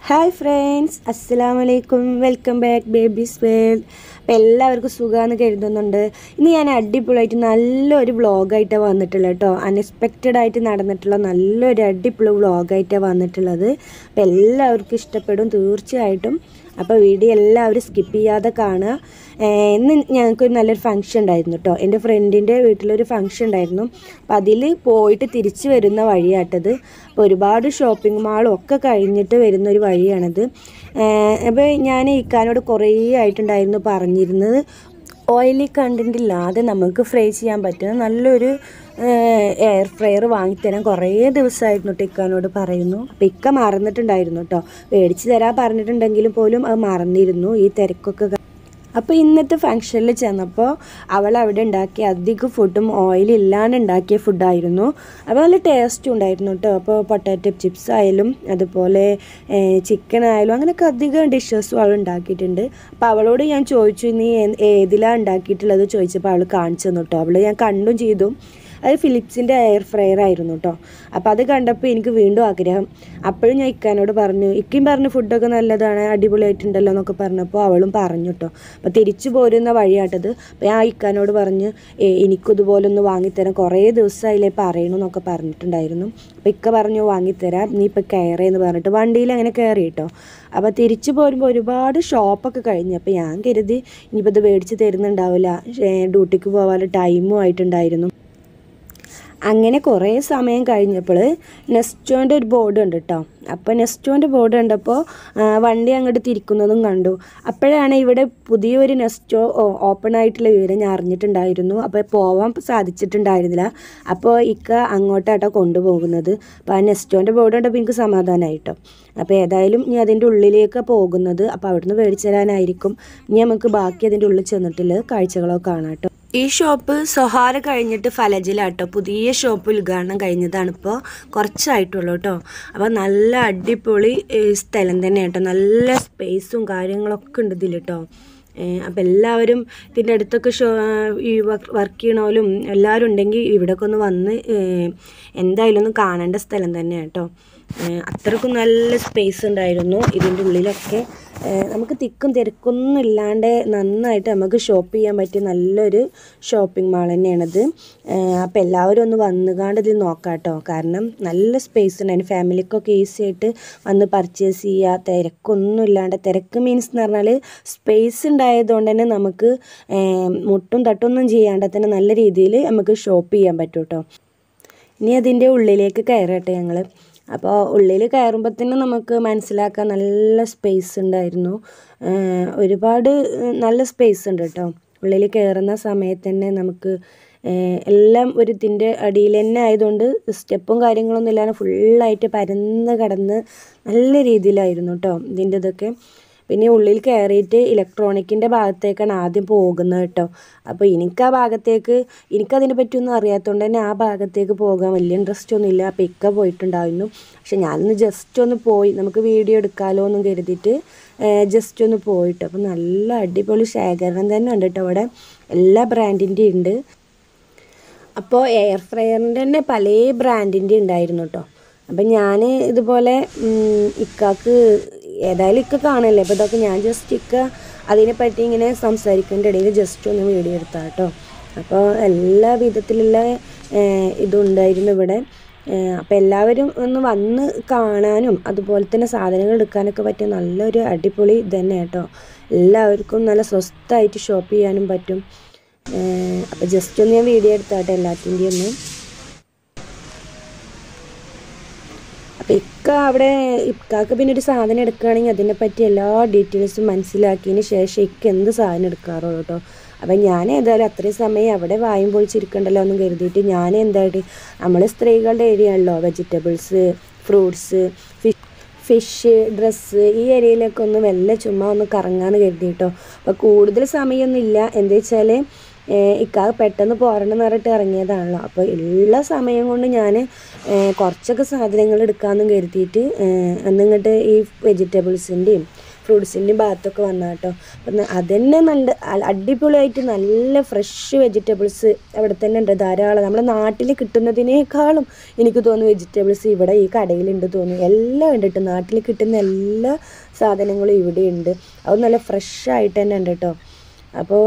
hi friends അസ്സലാം വലൈക്കും welcome back babies world അപ്പോൾ എല്ലാവർക്കും സുഖമാണെന്ന് കരുതുന്നുണ്ട് ഇന്ന് ഞാൻ അടിപൊളിയായിട്ട് നല്ലൊരു വ്ളോഗായിട്ടാണ് വന്നിട്ടുള്ളത് കേട്ടോ അൺഎക്സ്പെക്റ്റഡ് ആയിട്ട് നടന്നിട്ടുള്ള നല്ലൊരു അടിപൊളി വ്ളോഗായിട്ടാണ് വന്നിട്ടുള്ളത് അപ്പോൾ എല്ലാവർക്കും ഇഷ്ടപ്പെടും തീർച്ചയായിട്ടും അപ്പോൾ വീഡിയോ എല്ലാവരും സ്കിപ്പ് ചെയ്യാതെ കാണുക ഏഹ് ഇന്ന് ഞങ്ങൾക്കൊരു നല്ലൊരു ഫംഗ്ഷൻ ഉണ്ടായിരുന്നു കേട്ടോ എൻ്റെ ഫ്രണ്ടിൻ്റെ വീട്ടിലൊരു ഫംഗ്ഷൻ ഉണ്ടായിരുന്നു അപ്പം അതിൽ പോയിട്ട് തിരിച്ച് വരുന്ന വഴിയാട്ടത് അപ്പോൾ ഒരുപാട് ഷോപ്പിംഗ് മാളും ഒക്കെ കഴിഞ്ഞിട്ട് വരുന്ന ഒരു വഴിയാണത് അപ്പോൾ ഞാൻ ഇക്കാനോട് കുറേ ആയിട്ടുണ്ടായിരുന്നു പറഞ്ഞിരുന്നത് ഓയിലി കണ്ടൻ്റ് ഇല്ലാതെ നമുക്ക് ഫ്രൈ ചെയ്യാൻ പറ്റുന്ന നല്ലൊരു എയർ ഫ്രയർ വാങ്ങിത്തരാൻ കുറേ ദിവസമായിരുന്നു കേട്ടോ ഇക്കാനോട് പറയുന്നു അപ്പം ഇക്ക മറന്നിട്ടുണ്ടായിരുന്നു കേട്ടോ മേടിച്ച് തരാൻ പറഞ്ഞിട്ടുണ്ടെങ്കിലും പോലും അത് മറന്നിരുന്നു ഈ തിരക്കൊക്കെ ക- അപ്പോൾ ഇന്നത്തെ ഫംഗ്ഷനിൽ ചെന്നപ്പോൾ അവൾ അവിടെ ഉണ്ടാക്കിയ അധികം ഫുഡും ഓയിൽ ഇല്ലാണ്ട് ഉണ്ടാക്കിയ ഫുഡായിരുന്നു അപ്പോൾ നല്ല ടേസ്റ്റും ഉണ്ടായിരുന്നു കേട്ടോ അപ്പോൾ പൊട്ടാറ്റോ ചിപ്സ് ആയാലും അതുപോലെ ചിക്കൻ ആയാലും അങ്ങനെയൊക്കെ അധികം ഡിഷസും അവൾ ഉണ്ടാക്കിയിട്ടുണ്ട് അപ്പോൾ അവളോട് ഞാൻ ചോദിച്ചു നീ ഏ- ഏതിലാണ് ഉണ്ടാക്കിയിട്ടുള്ളത് ചോദിച്ചപ്പോൾ അവൾ കാണിച്ചു തന്നു കേട്ടോ അവൾ ഞാൻ കണ്ടും ചെയ്തു അത് ഫിലിപ്സിൻ്റെ എയർ ഫ്രയർ ആയിരുന്നു കേട്ടോ അപ്പോൾ അത് കണ്ടപ്പോൾ എനിക്ക് വീണ്ടും ആഗ്രഹം അപ്പോഴും ഞാൻ ഇക്കാനോട് പറഞ്ഞു ഇക്കയും പറഞ്ഞു ഫുഡൊക്കെ നല്ലതാണ് അടിപൊളിയായിട്ടുണ്ടല്ലോ എന്നൊക്കെ പറഞ്ഞപ്പോൾ അവളും പറഞ്ഞു കേട്ടോ അപ്പോൾ തിരിച്ചു പോരുന്ന വഴിയാട്ടത് അപ്പോൾ ഞാൻ ഇക്കാനോട് പറഞ്ഞ് "ഏ, എനിക്കും ഇതുപോലെ ഒന്ന് വാങ്ങിത്തരാം കുറേ ദിവസമായില്ലേ പറയണമെന്നൊക്കെ പറഞ്ഞിട്ടുണ്ടായിരുന്നു അപ്പോൾ ഇക്ക പറഞ്ഞു വാങ്ങിത്തരാം നീ ഇപ്പോൾ കയറേ എന്ന് പറഞ്ഞിട്ട് വണ്ടിയിൽ അങ്ങനെ കയറി കേട്ടോ അപ്പോൾ തിരിച്ചു പോരുമ്പോൾ ഒരുപാട് ഷോപ്പൊക്കെ കഴിഞ്ഞു അപ്പോൾ ഞാൻ കരുതി ഇനിയിപ്പോൾ ഇത് മേടിച്ച് തരുന്നുണ്ടാവില്ല ഏ, ഡ്യൂട്ടിക്ക് പോകാനുള്ള ടൈമും ആയിട്ടുണ്ടായിരുന്നു അങ്ങനെ കുറേ സമയം കഴിഞ്ഞപ്പോൾ നെസ്റ്റോൻ്റെ ഒരു ബോർഡ് ഉണ്ട് കേട്ടോ അപ്പോൾ നെസ്റ്റോൻ്റെ ബോർഡ് കണ്ടപ്പോൾ ആ, വണ്ടി അങ്ങോട്ട് തിരിക്കുന്നതും കണ്ടു അപ്പോഴാണ് ഇവിടെ പുതിയൊരു നെസ്റ്റോ ഓപ്പൺ ആയിട്ടുള്ള വിവരം ഞാൻ അറിഞ്ഞിട്ടുണ്ടായിരുന്നു അപ്പോൾ പോവാൻ സാധിച്ചിട്ടുണ്ടായിരുന്നില്ല അപ്പോൾ ഇക്ക അങ്ങോട്ടാട്ടോ കൊണ്ടുപോകുന്നത് അപ്പോൾ ആ നെസ്റ്റോൻ്റെ ബോർഡ് കണ്ടപ്പോൾ എനിക്ക് സമാധാനമായിട്ടോ അപ്പോൾ ഏതായാലും ഇനി അതിൻ്റെ ഉള്ളിലേക്ക് പോകുന്നത് അപ്പോൾ അവിടുന്ന് മേടിച്ചു തരാനായിരിക്കും ഇനി നമുക്ക് ബാക്കി അതിൻ്റെ ഉള്ളിൽ ചെന്നിട്ടുള്ള കാഴ്ചകളൊക്കെ കാണാം കേട്ടോ ഈ ഷോപ്പ് സൊഹാര കഴിഞ്ഞിട്ട് ഫലജിലാട്ടോ പുതിയ ഷോപ്പ് ഉദ്ഘാടനം കഴിഞ്ഞതാണ് ഇപ്പോൾ കുറച്ചായിട്ടുള്ളൂ കേട്ടോ അപ്പോൾ നല്ല അടിപൊളി ഏഹ്, സ്ഥലം തന്നെ കേട്ടോ നല്ല സ്പേസും കാര്യങ്ങളൊക്കെ ഉണ്ട് ഇതിൽ കേട്ടോ അപ്പോൾ എല്ലാവരും ഇതിൻ്റെ അടുത്തൊക്കെ ഷോ ഈ വർക്ക് ചെയ്യണോലും എല്ലാവരും ഉണ്ടെങ്കിൽ ഇവിടെയൊക്കെ ഒന്ന് വന്ന് ഏഹ്, എന്തായാലും ഒന്ന് കാണേണ്ട സ്ഥലം തന്നെയാണ് കേട്ടോ ഏഹ്, അത്രക്കും നല്ല സ്പേസ് ഉണ്ടായിരുന്നു ഇതിൻ്റെ ഉള്ളിലൊക്കെ ഏഹ്, നമുക്ക് തിക്കും തിരക്കൊന്നും ഇല്ലാണ്ട് നന്നായിട്ട് നമുക്ക് ഷോപ്പ് ചെയ്യാൻ പറ്റിയ നല്ലൊരു ഷോപ്പിംഗ് മാൾ തന്നെയാണത് അപ്പോൾ എല്ലാവരും ഒന്ന് വന്നുകാണ്ട് ഇതിൽ നോക്കാം കേട്ടോ കാരണം നല്ല സ്പേസ് ഉണ്ട് അതിന് ഫാമിലിക്കൊക്കെ ഈസി ആയിട്ട് വന്ന് പർച്ചേസ് ചെയ്യുക തിരക്കൊന്നും ഇല്ലാണ്ട് തിരക്ക് മീൻസ് എന്ന് പറഞ്ഞാൽ സ്പേസ് ഉണ്ടായതുകൊണ്ട് തന്നെ നമുക്ക് ഏഹ്, മുട്ടും തട്ടൊന്നും ചെയ്യാണ്ട് തന്നെ നല്ല രീതിയിൽ നമുക്ക് ഷോപ്പ് ചെയ്യാൻ പറ്റും കേട്ടോ ഇനി അതിൻ്റെ ഉള്ളിലേക്ക് കയറട്ടെ ഞങ്ങൾ അപ്പോൾ ഉള്ളിൽ കയറുമ്പോൾ തന്നെ നമുക്ക് മനസ്സിലാക്കാൻ നല്ല സ്പേസ് ഉണ്ടായിരുന്നു ഏഹ് ഒരുപാട് ഏഹ് നല്ല സ്പേസ് ഉണ്ട് കേട്ടോ ഉള്ളിൽ കയറുന്ന സമയത്ത് തന്നെ നമുക്ക് ഏഹ് എല്ലാം ഒരു ഇതിൻ്റെ അടിയിൽ തന്നെ ആയതുകൊണ്ട് സ്റ്റെപ്പും കാര്യങ്ങളൊന്നും ഇല്ലാതെ ഫുള്ളായിട്ട് പരന്ന് കിടന്ന് നല്ല രീതിയിലായിരുന്നു കേട്ടോ ഇതിൻ്റെ ഇതൊക്കെ പിന്നെ ഉള്ളിൽ കയറിയിട്ട് ഇലക്ട്രോണിക്കിൻ്റെ ഭാഗത്തേക്കാണ് ആദ്യം പോകുന്നത് കേട്ടോ അപ്പോൾ എനിക്ക് ആ ഭാഗത്തേക്ക് എനിക്കതിനെ പറ്റിയൊന്നും അറിയാത്തതുകൊണ്ട് തന്നെ ആ ഭാഗത്തേക്ക് പോകാൻ വലിയ ഇൻട്രസ്റ്റ് ഒന്നും ഇല്ല അപ്പോൾ ഇക്ക പോയിട്ടുണ്ടായിരുന്നു പക്ഷെ ഞാനൊന്ന് ജസ്റ്റ് ഒന്ന് പോയി നമുക്ക് വീഡിയോ എടുക്കാമല്ലോ എന്നും കരുതിയിട്ട് ജസ്റ്റ് ഒന്ന് പോയിട്ട് അപ്പോൾ നല്ല അടിപൊളി ശേഖരണം തന്നെ ഉണ്ട് കേട്ടോ അവിടെ എല്ലാ ബ്രാൻഡിൻ്റെയും ഉണ്ട് അപ്പോൾ എയർ ഫ്രയറിൻ്റെ തന്നെ പല ബ്രാൻഡിൻ്റെ ഉണ്ടായിരുന്നു കേട്ടോ അപ്പം ഞാൻ ഇതുപോലെ ഉം, ഇക്കാക്ക് ഏതായാലും ഇക്ക കാണല്ലേ അപ്പോൾ ഇതൊക്കെ ഞാൻ ജസ്റ്റ് ഇക്ക അതിനെപ്പറ്റി ഇങ്ങനെ സംസാരിക്കേണ്ട ഇടയിൽ ജസ്റ്റ് ഒന്ന് വീഡിയോ എടുത്താൽ കേട്ടോ അപ്പോൾ എല്ലാ വിധത്തിലുള്ള ഏഹ്, ഇതുണ്ടായിരുന്നു ഇവിടെ അപ്പോൾ എല്ലാവരും ഒന്ന് വന്ന് കാണാനും അതുപോലെ തന്നെ സാധനങ്ങൾ എടുക്കാനൊക്കെ പറ്റിയ നല്ലൊരു അടിപൊളി ഇത് തന്നെ കേട്ടോ എല്ലാവർക്കും നല്ല സ്വസ്ഥമായിട്ട് ഷോപ്പ് ചെയ്യാനും പറ്റും അപ്പോൾ ജസ്റ്റ് ഒന്ന് ഞാൻ വീഡിയോ എടുത്താട്ടെ എല്ലാത്തിൻ്റെയും ഒന്ന് അപ്പം ഇക്ക അവിടെ ഇക്കാക്ക് പിന്നെ ഒരു സാധനം എടുക്കുകയാണെങ്കിൽ അതിനെപ്പറ്റി എല്ലാ ഡീറ്റെയിൽസും മനസ്സിലാക്കിയതിന് ശേഷം ഇക്ക എന്ത് സാധനം എടുക്കാറുള്ളൂ കേട്ടോ അപ്പം ഞാൻ ഏതായാലും അത്രയും സമയം അവിടെ വായും പൊളിച്ചിരിക്കണ്ടല്ലോ എന്ന് കരുതിയിട്ട് ഞാൻ എന്തായിട്ട് നമ്മൾ സ്ത്രീകളുടെ ഏരിയ ആണല്ലോ vegetables fruits fish fish dress ഈ ഏരിയയിലൊക്കെ ഒന്ന് വെല്ല ചുമ്മാ ഒന്ന് കറങ്ങാന്ന് കരുതി കേട്ടോ അപ്പോൾ കൂടുതൽ സമയമൊന്നും ഇല്ല എന്താ വെച്ചാൽ ഇക്കാ പെട്ടെന്ന് പോരണം എന്ന് പറഞ്ഞിട്ട് ഇറങ്ങിയതാണല്ലോ അപ്പോൾ ഉള്ള സമയം കൊണ്ട് ഞാൻ കുറച്ചൊക്കെ സാധനങ്ങൾ എടുക്കാമെന്നും കരുതിയിട്ട് എന്നിങ്ങോട്ട് ഈ വെജിറ്റബിൾസിൻ്റെയും ഫ്രൂട്ട്സിൻ്റെയും ഭാഗത്തൊക്കെ വന്ന കേട്ടോ അപ്പം അതന്നെ നല്ല അ- അടിപൊളിയായിട്ട് നല്ല ഫ്രഷ് വെജിറ്റബിൾസ് അവിടെ തന്നെ ഉണ്ട് ധാരാളം നമ്മുടെ നാട്ടിൽ കിട്ടുന്നതിനേക്കാളും എനിക്ക് തോന്നുന്നു വെജിറ്റബിൾസ് ഇവിടെ ഈ കടയിലുണ്ട് തോന്നുന്നു എല്ലാം ഉണ്ട് കേട്ടോ നാട്ടിൽ കിട്ടുന്ന എല്ലാ സാധനങ്ങളും ഇവിടെ ഉണ്ട് അത് നല്ല ഫ്രഷ് ആയിട്ട് തന്നെ ഉണ്ട് കേട്ടോ അപ്പോൾ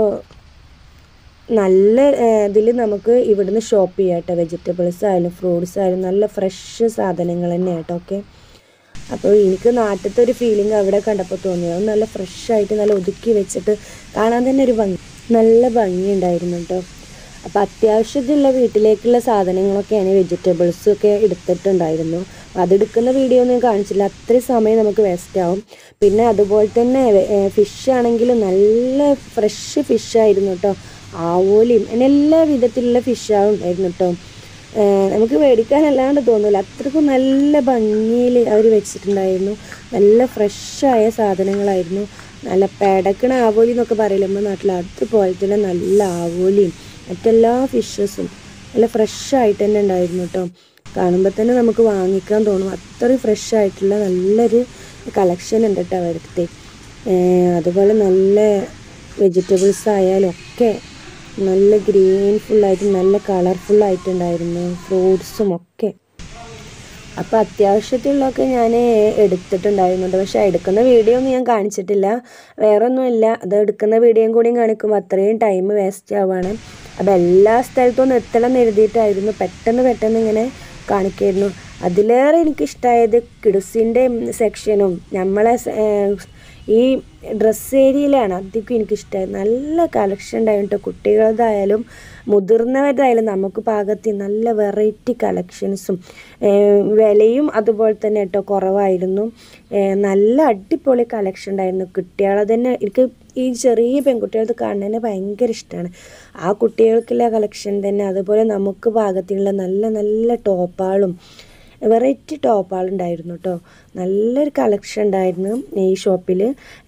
നല്ല ഇതിൽ നമുക്ക് ഇവിടുന്ന് ഷോപ്പ് ചെയ്യാം കേട്ടോ വെജിറ്റബിൾസ് ആയാലും ഫ്രൂട്ട്സ് ആയാലും നല്ല ഫ്രഷ് സാധനങ്ങൾ തന്നെ കേട്ടോ ഓക്കെ അപ്പോൾ എനിക്ക് നാട്ടിലത്തെ ഒരു ഫീലിംഗ് അവിടെ കണ്ടപ്പോൾ തോന്നി അത് നല്ല ഫ്രഷ് ആയിട്ട് നല്ല ഒതുക്കി വെച്ചിട്ട് കാണാൻ തന്നെ ഒരു ഭംഗി നല്ല ഭംഗി ഉണ്ടായിരുന്നു കേട്ടോ അപ്പോൾ അത്യാവശ്യത്തിലുള്ള വീട്ടിലേക്കുള്ള സാധനങ്ങളൊക്കെയാണ് വെജിറ്റബിൾസ് ഒക്കെ എടുത്തിട്ടുണ്ടായിരുന്നു അപ്പോൾ അതെടുക്കുന്ന വീഡിയോ ഒന്നും ഞാൻ കാണിച്ചില്ല അത്രയും സമയം നമുക്ക് വേസ്റ്റ് ആവും പിന്നെ അതുപോലെ തന്നെ ഫിഷ് ആണെങ്കിലും നല്ല ഫ്രഷ് ഫിഷ് ആയിരുന്നു കേട്ടോ ആവോലിയും അങ്ങനെ എല്ലാ വിധത്തിലുള്ള ഫിഷാണ് ഉണ്ടായിരുന്നു കേട്ടോ ഏഹ് നമുക്ക് മേടിക്കാനല്ലാണ്ട് തോന്നില്ല അത്രക്കും നല്ല ഭംഗിയിൽ അവർ വെച്ചിട്ടുണ്ടായിരുന്നു നല്ല ഫ്രഷായ സാധനങ്ങളായിരുന്നു നല്ല പെടക്കണ ആവോലി എന്നൊക്കെ പറയില്ല നമ്മുടെ നാട്ടിൽ അതുപോലെ തന്നെ നല്ല ആവോലിയും മറ്റെല്ലാ ഫിഷസും നല്ല ഫ്രഷ് ആയിട്ട് തന്നെ ഉണ്ടായിരുന്നു കേട്ടോ കാണുമ്പോൾ തന്നെ നമുക്ക് വാങ്ങിക്കാൻ തോന്നും അത്രയും ഫ്രഷ് ആയിട്ടുള്ള നല്ലൊരു കളക്ഷൻ ഉണ്ട് കേട്ടോ അവരുടെ അതുപോലെ നല്ല വെജിറ്റബിൾസ് ആയാലും ഒക്കെ നല്ല ഗ്രീൻ ഫുള്ളായിട്ട് നല്ല കളർഫുൾ ആയിട്ടുണ്ടായിരുന്നു ഫ്രൂട്ട്സും ഒക്കെ അപ്പോൾ അത്യാവശ്യത്തിലുള്ളതൊക്കെ ഞാൻ എടുത്തിട്ടുണ്ടായിരുന്നുണ്ട് പക്ഷെ എടുക്കുന്ന വീഡിയോ ഒന്നും ഞാൻ കാണിച്ചിട്ടില്ല വേറെ ഒന്നുമില്ല അത് എടുക്കുന്ന വീഡിയോയും കൂടിയും കാണിക്കുമ്പോൾ അത്രയും ടൈം വേസ്റ്റ് ആവുകയാണ് അപ്പോൾ എല്ലാ സ്ഥലത്തും എത്തണം എന്ന് എഴുതിയിട്ടായിരുന്നു പെട്ടെന്ന് പെട്ടെന്ന് ഇങ്ങനെ കാണിക്കായിരുന്നു അതിലേറെ എനിക്കിഷ്ടമായത് കിഡ്സിൻ്റെ സെക്ഷനും നമ്മളെ സ- ഏഹ് ഈ ഡ്രസ്സ് ഏരിയയിലാണ് അധികം എനിക്കിഷ്ടമായത് നല്ല കളക്ഷൻ ഉണ്ടായിരുന്നു കേട്ടോ കുട്ടികളതായാലും മുതിർന്നവരായാലും നമുക്ക് പാകത്തിൽ നല്ല വെറൈറ്റി കളക്ഷൻസും വിലയും അതുപോലെ തന്നെ കേട്ടോ കുറവായിരുന്നു ഏഹ് നല്ല അടിപൊളി കളക്ഷൻ ഉണ്ടായിരുന്നു കുട്ടികളെ തന്നെ എനിക്ക് ഈ ചെറിയ പെൺകുട്ടികളത് കാണുന്നതിന് ഭയങ്കര ഇഷ്ടമാണ് ആ കുട്ടികൾക്കുള്ള കളക്ഷൻ തന്നെ അതുപോലെ നമുക്ക് പാകത്തിനുള്ള നല്ല നല്ല ടോപ്പാളും വെറൈറ്റി ടോപ്പാളുണ്ടായിരുന്നു കേട്ടോ നല്ലൊരു കളക്ഷൻ ഉണ്ടായിരുന്നു ഈ ഷോപ്പിൽ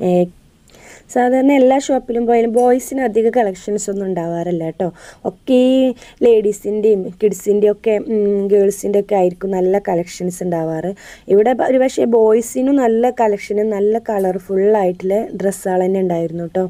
സാധാരണ എല്ലാ ഷോപ്പിലും പോയാലും ബോയ്സിന് അധിക കളക്ഷൻസ് ഒന്നും ഉണ്ടാവാറില്ല കേട്ടോ ഒക്കെ ഈ ലേഡീസിൻ്റെയും കിഡ്സിൻ്റെയും ഒക്കെ ഗേൾസിൻ്റെ ഒക്കെ ആയിരിക്കും നല്ല കളക്ഷൻസ് ഉണ്ടാവാറ് ഇവിടെ ഒരു പക്ഷേ ബോയ്സിനും നല്ല കളക്ഷനും നല്ല കളർഫുള്ളായിട്ടുള്ള ഡ്രസ്സുകൾ തന്നെ ഉണ്ടായിരുന്നു കേട്ടോ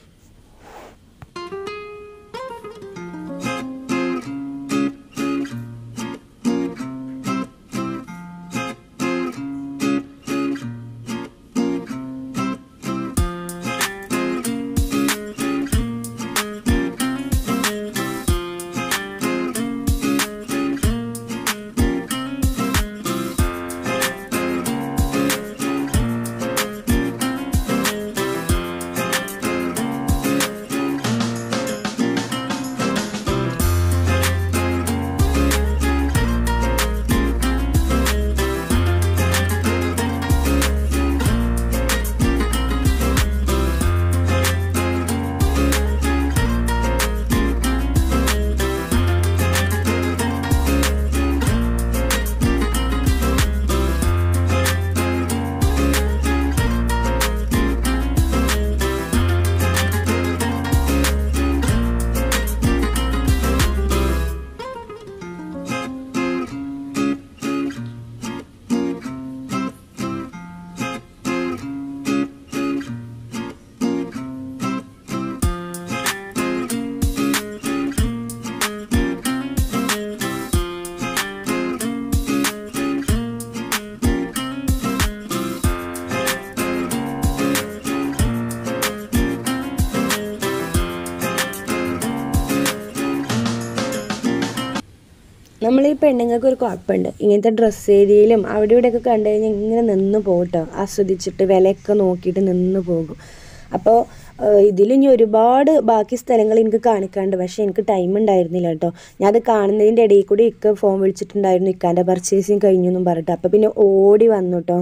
നമ്മൾ ഈ പെണ്ണുങ്ങൾക്ക് ഒരു കുഴപ്പമുണ്ട് ഇങ്ങനത്തെ ഡ്രസ്സ് ഏരിയയിലും അവിടെ ഇവിടെയൊക്കെ കണ്ടു കഴിഞ്ഞാൽ ഇങ്ങനെ നിന്ന് പോകട്ടോ ആസ്വദിച്ചിട്ട് വിലയൊക്കെ നോക്കിയിട്ട് നിന്ന് പോകും അപ്പോൾ ഇതിൽ ഇനി ഒരുപാട് ബാക്കി സ്ഥലങ്ങൾ എനിക്ക് കാണിക്കാണ്ട് പക്ഷേ എനിക്ക് ടൈം ഉണ്ടായിരുന്നില്ല കേട്ടോ ഞാൻ അത് കാണുന്നതിൻ്റെ ഇടയിൽ കൂടി ഇക്ക ഫോൺ വിളിച്ചിട്ടുണ്ടായിരുന്നു ഇക്കാൻ്റെ പർച്ചേസിങ് കഴിഞ്ഞു എന്നും പറഞ്ഞിട്ട് അപ്പോൾ പിന്നെ ഓടി വന്നു കേട്ടോ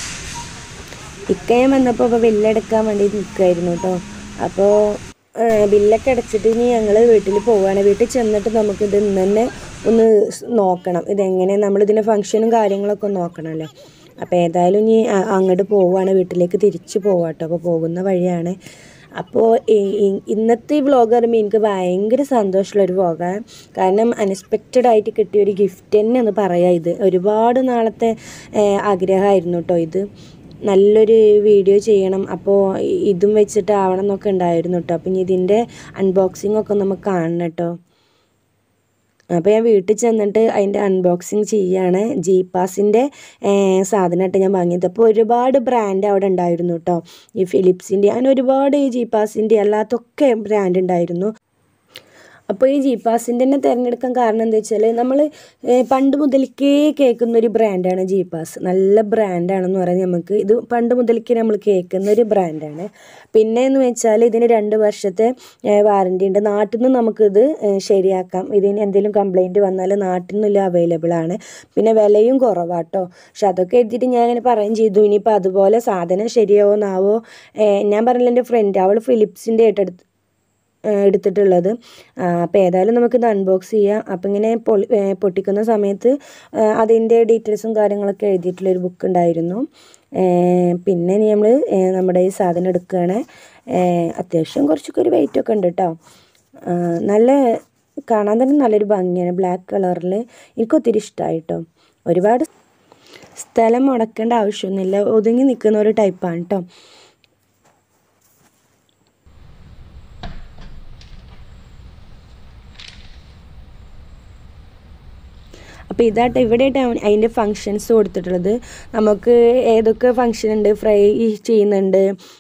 ഇക്കയും വന്നപ്പോൾ ഇപ്പോൾ ബില്ലെടുക്കാൻ വേണ്ടി നിൽക്കുമായിരുന്നു കേട്ടോ അപ്പോൾ ബില്ലൊക്കെ അടച്ചിട്ട് ഇനി ഞങ്ങൾ വീട്ടിൽ പോവുകയാണ് വീട്ടിൽ ചെന്നിട്ട് നമുക്കിത് ഇന്ന് തന്നെ ഒന്ന് സ് നോക്കണം ഇതെങ്ങനെ നമ്മളിതിൻ്റെ ഫംഗ്ഷനും കാര്യങ്ങളൊക്കെ ഒന്ന് നോക്കണമല്ലോ അപ്പോൾ ഏതായാലും ഇനി അ- അങ്ങോട്ട് പോവുകയാണ് വീട്ടിലേക്ക് തിരിച്ച് പോവാം കേട്ടോ അപ്പോൾ പോകുന്ന വഴിയാണ് അപ്പോൾ ഈ- ഈ- ഇന്നത്തെ ഈ വ്ളോഗ് പറയുമ്പോൾ എനിക്ക് ഭയങ്കര സന്തോഷമുള്ള ഒരു വ്ളോഗാണ് കാരണം അൺഎക്സ്പെക്റ്റഡ് ആയിട്ട് കിട്ടിയ ഒരു ഗിഫ്റ്റ് തന്നെ എന്ന് പറയാം ഇത് ഒരുപാട് നാളത്തെ ഏഹ്, ആഗ്രഹമായിരുന്നു കേട്ടോ ഇത് നല്ലൊരു വീഡിയോ ചെയ്യണം അപ്പോൾ ഇതും വെച്ചിട്ട് ആവണം എന്നൊക്കെ ഉണ്ടായിരുന്നു കേട്ടോ അപ്പം ഇനി ഇതിൻ്റെ അൺബോക്സിംഗ് ഒക്കെ നമുക്ക് കാണണം കേട്ടോ അപ്പോൾ ഞാൻ വീട്ടിൽ ചെന്നിട്ട് അതിൻ്റെ അൺബോക്സിങ് ചെയ്യാണ് ജി പാസിൻ്റെ സാധനമായിട്ട് ഞാൻ വാങ്ങിയത് അപ്പോൾ ഒരുപാട് ബ്രാൻഡ് അവിടെ ഉണ്ടായിരുന്നു കേട്ടോ ഈ ഫിലിപ്സിൻ്റെ അങ്ങനെ ഒരുപാട് ഈ ജി പാസിൻ്റെ അല്ലാത്തൊക്കെ ബ്രാൻഡ് ഉണ്ടായിരുന്നു അപ്പോൾ ഈ ജി പാസിൻ്റെ തന്നെ തിരഞ്ഞെടുക്കാൻ കാരണം എന്താ വെച്ചാൽ നമ്മൾ പണ്ട് മുതൽക്കേ കേൾക്കുന്ന ഒരു ബ്രാൻഡാണ് ജി പാസ് നല്ല ബ്രാൻഡാണെന്ന് പറയുന്നത് നമുക്ക് ഇത് പണ്ട് മുതൽക്കേ നമ്മൾ കേൾക്കുന്ന ഒരു ബ്രാൻഡാണ് പിന്നെ എന്ന് വെച്ചാൽ ഇതിന് രണ്ട് വർഷത്തെ വാറൻറ്റി ഉണ്ട് നാട്ടിൽ നിന്ന് നമുക്കിത് ശരിയാക്കാം ഇതിന് എന്തെങ്കിലും കംപ്ലൈൻറ്റ് വന്നാൽ നാട്ടിൽ നിന്നില്ല അവൈലബിൾ ആണ് പിന്നെ വിലയും കുറവാട്ടോ പക്ഷെ അതൊക്കെ എഴുതിയിട്ട് ഞാൻ ഇങ്ങനെ പറയുകയും ചെയ്തു ഇനിയിപ്പോൾ അതുപോലെ സാധനം ശരിയാവോ എന്നാവോ ഞാൻ പറഞ്ഞില്ല എൻ്റെ ഫ്രണ്ട് അവൾ ഫിലിപ്സിൻ്റെ ആയിട്ട് എടുത്തിട്ടുള്ളത് അപ്പോൾ ഏതായാലും നമുക്കിത് അൺബോക്സ് ചെയ്യാം അപ്പം ഇങ്ങനെ പൊളി പൊട്ടിക്കുന്ന സമയത്ത് അതിൻ്റെ ഡീറ്റെയിൽസും കാര്യങ്ങളൊക്കെ എഴുതിയിട്ടുള്ളൊരു ബുക്ക് ഉണ്ടായിരുന്നു പിന്നെ നമ്മൾ നമ്മുടെ ഈ സാധനം എടുക്കുകയാണ് അത്യാവശ്യം കുറച്ചൊക്കെ ഒരു വെയിറ്റ് ഒക്കെ ഉണ്ട് കേട്ടോ നല്ല കാണാൻ തന്നെ നല്ലൊരു ഭംഗിയാണ് ബ്ലാക്ക് കളറിൽ എനിക്ക് ഒത്തിരി ഇഷ്ടമായി കേട്ടോ ഒരുപാട് സ്ഥലം മുടക്കേണ്ട ആവശ്യമൊന്നുമില്ല ഒതുങ്ങി നിൽക്കുന്ന ഒരു ടൈപ്പാണ് കേട്ടോ അപ്പോൾ ഇതായിട്ട് ഇവിടെയായിട്ട് അതിൻ്റെ ഫങ്ഷൻസ് കൊടുത്തിട്ടുള്ളത് നമുക്ക് ഏതൊക്കെ ഫങ്ഷൻ ഉണ്ട് ഫ്രൈ ചെയ്യുന്നുണ്ട്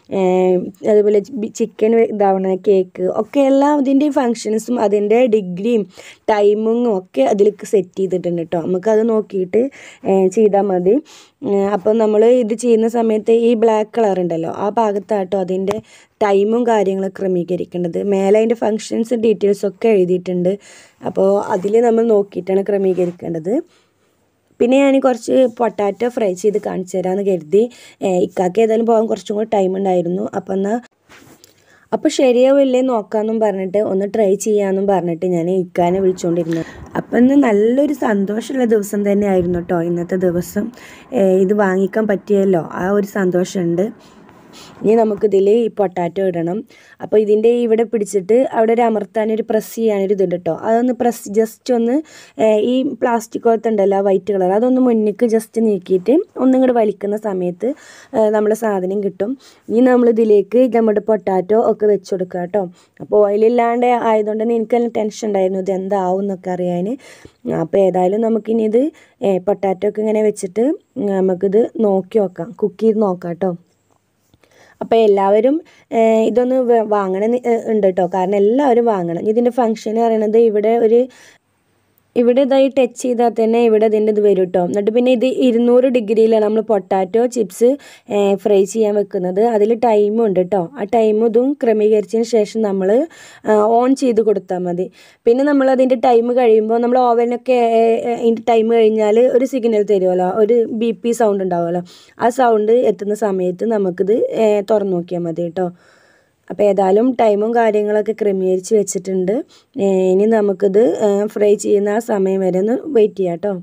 അതുപോലെ ചിക്കൻ ഇതാവണ കേക്ക് ഒക്കെ എല്ലാ ഇതിൻ്റെ ഫങ്ഷൻസും അതിൻ്റെ ഡിഗ്രിയും ടൈമിങ്ങും ഒക്കെ അതിൽ സെറ്റ് ചെയ്തിട്ടുണ്ട് കേട്ടോ നമുക്കത് നോക്കിയിട്ട് ചെയ്താൽ മതി അപ്പോൾ നമ്മൾ ഇത് ചെയ്യുന്ന സമയത്ത് ഈ ബ്ലാക്ക് കളർ ഉണ്ടല്ലോ ആ ഭാഗത്താട്ടോ അതിൻ്റെ ടൈമും കാര്യങ്ങളും ക്രമീകരിക്കേണ്ടത് മേലെ അതിൻ്റെ ഫങ്ഷൻസ് ഡീറ്റെയിൽസ് ഒക്കെ എഴുതിയിട്ടുണ്ട് അപ്പോൾ അതിൽ നമ്മൾ നോക്കിയിട്ടാണ് ക്രമീകരിക്കേണ്ടത് പിന്നെ ഞാൻ കുറച്ച് പൊട്ടാറ്റോ ഫ്രൈ ചെയ്ത് കാണിച്ചു തരാമെന്ന് കരുതി ഇക്കാക്ക് ഏതായാലും പോകാൻ കുറച്ചും കൂടി ടൈം ഉണ്ടായിരുന്നു അപ്പോൾ എന്നാൽ അപ്പോൾ ശരിയാവില്ലേ നോക്കാമെന്നും പറഞ്ഞിട്ട് ഒന്ന് ട്രൈ ചെയ്യാമെന്നും പറഞ്ഞിട്ട് ഞാൻ ഇക്കാനെ വിളിച്ചുകൊണ്ടിരുന്നു അപ്പം ഇന്ന് നല്ലൊരു സന്തോഷമുള്ള ദിവസം തന്നെയായിരുന്നു കേട്ടോ ഇന്നത്തെ ദിവസം ഇത് വാങ്ങിക്കാൻ പറ്റിയല്ലോ ആ ഒരു സന്തോഷമുണ്ട് ഇനി നമുക്കിതിൽ ഈ പൊട്ടാറ്റോ ഇടണം അപ്പോൾ ഇതിൻ്റെ ഇവിടെ പിടിച്ചിട്ട് അവിടെ ഒരു അമർത്താൻ ഒരു പ്രസ് ചെയ്യാനൊരു ഇതുണ്ട് കേട്ടോ അതൊന്ന് പ്രസ് ജസ്റ്റ് ഒന്ന് ഈ പ്ലാസ്റ്റിക് പോലത്തെ ഉണ്ടല്ലോ ആ വൈറ്റ് കളർ അതൊന്ന് മുന്നിക്ക് ജസ്റ്റ് നീക്കിയിട്ട് ഒന്നും കൂടെ വലിക്കുന്ന സമയത്ത് നമ്മളെ സാധനം കിട്ടും ഇനി നമ്മളിതിലേക്ക് നമ്മുടെ പൊട്ടാറ്റോ ഒക്കെ വെച്ച് കൊടുക്കുക കേട്ടോ അപ്പോൾ ഓയിലില്ലാണ്ട് ആയതുകൊണ്ട് തന്നെ എനിക്ക് നല്ല ടെൻഷൻ ഉണ്ടായിരുന്നു ഇത് എന്താവും എന്നൊക്കെ അറിയാൻ അപ്പോൾ ഏതായാലും നമുക്കിനി ഇത് പൊട്ടാറ്റോ ഒക്കെ ഇങ്ങനെ വെച്ചിട്ട് നമുക്കിത് നോക്കി നോക്കാം കുക്ക് ചെയ്ത് നോക്കാം കേട്ടോ അപ്പോൾ എല്ലാവരും ഇതൊന്ന് വാങ്ങണം ഉണ്ട് കേട്ടോ കാരണം എല്ലാവരും വാങ്ങണം ഇതിൻ്റെ ഫംഗ്ഷൻ പറയണത് ഇവിടെ ഒരു ഇവിടെ ഇതായി ടച്ച് ചെയ്താൽ തന്നെ ഇവിടെ ഇതിൻ്റെ ഇത് വരും കേട്ടോ എന്നിട്ട് പിന്നെ ഇത് ഇരുന്നൂറ് ഡിഗ്രിയിലാണ് നമ്മൾ പൊട്ടാറ്റോ ചിപ്സ് ഫ്രൈ ചെയ്യാൻ വെക്കുന്നത് അതിൽ ടൈമും ഉണ്ട് കേട്ടോ ആ ടൈമും ഇതും ക്രമീകരിച്ചതിന് ശേഷം നമ്മൾ ഓൺ ചെയ്ത് കൊടുത്താൽ മതി പിന്നെ നമ്മൾ അതിൻ്റെ ടൈം കഴിയുമ്പോൾ നമ്മൾ ഓവനൊക്കെ അതിൻ്റെ ടൈം കഴിഞ്ഞാൽ ഒരു സിഗ്നൽ തരുമല്ലോ ഒരു ബി പി സൗണ്ട് ഉണ്ടാവുമല്ലോ ആ സൗണ്ട് എത്തുന്ന സമയത്ത് നമുക്കിത് തുറന്നു നോക്കിയാൽ മതി കേട്ടോ അപ്പോൾ ഏതായാലും ടൈമും കാര്യങ്ങളൊക്കെ ക്രമീകരിച്ച് വെച്ചിട്ടുണ്ട് ഇനി നമുക്കിത് ഫ്രൈ ചെയ്യുന്ന ആ സമയം വരെ ഒന്ന് വെയിറ്റ് ചെയ്യാം കേട്ടോ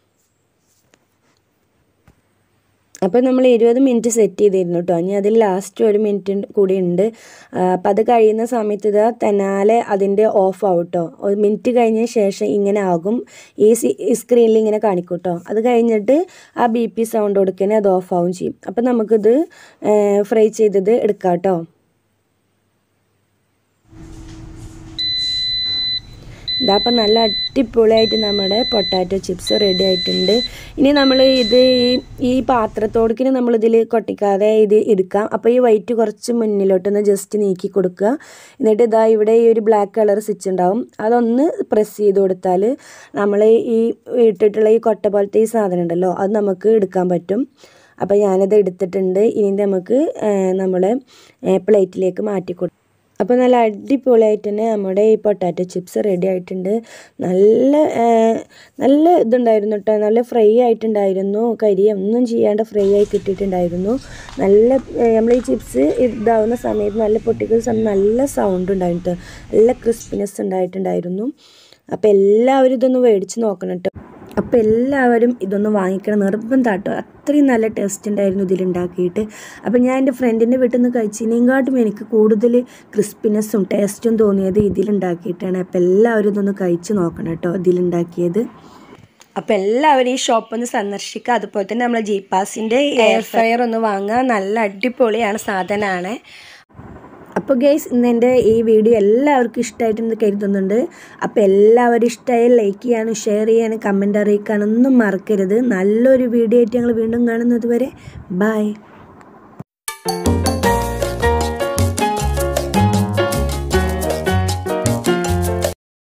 അപ്പോൾ നമ്മൾ ഇരുപത് മിനിറ്റ് സെറ്റ് ചെയ്തിരുന്നു കേട്ടോ ഇനി അതിൽ ലാസ്റ്റ് ഒരു മിനിറ്റ് കൂടി ഉണ്ട് അപ്പോൾ അത് കഴിയുന്ന സമയത്ത് ഇത് തന്നാലെ അതിൻ്റെ ഓഫ് ആവും കേട്ടോ ഒരു മിനിറ്റ് കഴിഞ്ഞ ശേഷം ഇങ്ങനെ ആകും ഈ സ്ക്രീനിൽ ഇങ്ങനെ കാണിക്കും കേട്ടോ അത് കഴിഞ്ഞിട്ട് ആ ബി പി സൗണ്ട് കൊടുക്കണേ അത് ഓഫ് ആവും ചെയ്യും അപ്പോൾ നമുക്കിത് ഫ്രൈ ചെയ്തത് എടുക്കാം കേട്ടോ ഇതാ അപ്പം നല്ല അടിപൊളിയായിട്ട് നമ്മുടെ പൊട്ടാറ്റോ ചിപ്സ് റെഡി ആയിട്ടുണ്ട് ഇനി നമ്മൾ ഇത് ഈ ഈ പാത്രത്തോടക്കിന് നമ്മളിതിൽ കൊട്ടിക്കാതെ ഇത് എടുക്കാം അപ്പോൾ ഈ വൈറ്റ് കുറച്ച് മുന്നിലോട്ടൊന്ന് ജസ്റ്റ് നീക്കി കൊടുക്കുക എന്നിട്ട് ഇതാ ഇവിടെ ഈ ഒരു ബ്ലാക്ക് കളർ സ്വിച്ച് ഉണ്ടാവും അതൊന്ന് പ്രസ് ചെയ്ത് കൊടുത്താൽ നമ്മൾ ഈ ഇട്ടിട്ടുള്ള ഈ കൊട്ട പോലത്തെ ഈ സാധനം ഉണ്ടല്ലോ അത് നമുക്ക് എടുക്കാൻ പറ്റും അപ്പോൾ ഞാനത് എടുത്തിട്ടുണ്ട് ഇനി നമുക്ക് നമ്മളെ പ്ലേറ്റിലേക്ക് മാറ്റി കൊടുക്കും അപ്പോൾ നല്ല അടിപൊളിയായിട്ട് തന്നെ നമ്മുടെ ഈ പൊട്ടാറ്റോ ചിപ്സ് റെഡി ആയിട്ടുണ്ട് നല്ല നല്ല ഇതുണ്ടായിരുന്നു കേട്ടോ നല്ല ഫ്രൈ ആയിട്ടുണ്ടായിരുന്നു കരി ഒന്നും ചെയ്യാണ്ട് ഫ്രൈ ആയി കിട്ടിയിട്ടുണ്ടായിരുന്നു നല്ല നമ്മൾ ഈ ചിപ്സ് ഇതാവുന്ന സമയത്ത് നല്ല പൊട്ടിക്കുന്ന സമയത്ത് നല്ല സൗണ്ട് ഉണ്ടായിട്ട് നല്ല ക്രിസ്പിനെസ് ഉണ്ടായിട്ടുണ്ടായിരുന്നു അപ്പോൾ എല്ലാവരും ഇതൊന്ന് മേടിച്ച് നോക്കണം കേട്ടോ അപ്പോൾ എല്ലാവരും ഇതൊന്ന് വാങ്ങിക്കണം നിർബന്ധമാട്ടോ അത്രയും നല്ല ടേസ്റ്റ് ഉണ്ടായിരുന്നു ഇതിലുണ്ടാക്കിയിട്ട് അപ്പോൾ ഞാൻ എൻ്റെ ഫ്രണ്ടിൻ്റെ വീട്ടിൽ നിന്ന് കഴിച്ചതിനെക്കാട്ടും എനിക്ക് കൂടുതൽ ക്രിസ്പിനെസ്സും ടേസ്റ്റും തോന്നിയത് ഇതിലുണ്ടാക്കിയിട്ടാണ് അപ്പോൾ എല്ലാവരും ഇതൊന്ന് കഴിച്ച് നോക്കണം കേട്ടോ ഇതിലുണ്ടാക്കിയത് അപ്പോൾ എല്ലാവരും ഈ ഷോപ്പ് ഒന്ന് സന്ദർശിക്കുക അതുപോലെ തന്നെ നമ്മളെ ജീപ്പാസിൻ്റെ എയർ ഫ്രയർ ഒന്ന് വാങ്ങുക നല്ല അടിപൊളിയാണ് സാധനമാണ് അപ്പോൾ ഗൈസ് ഇന്ന് എൻ്റെ ഈ വീഡിയോ എല്ലാവർക്കും ഇഷ്ടമായിട്ടെന്ന് കരുതുന്നുണ്ട് അപ്പോൾ എല്ലാവരും ഇഷ്ടമായി ലൈക്ക് ചെയ്യാനും ഷെയർ ചെയ്യാനും കമൻറ്റ് അറിയിക്കാനൊന്നും മറക്കരുത് നല്ലൊരു വീഡിയോ ആയിട്ട് ഞങ്ങൾ വീണ്ടും കാണുന്നത് വരെ ബൈ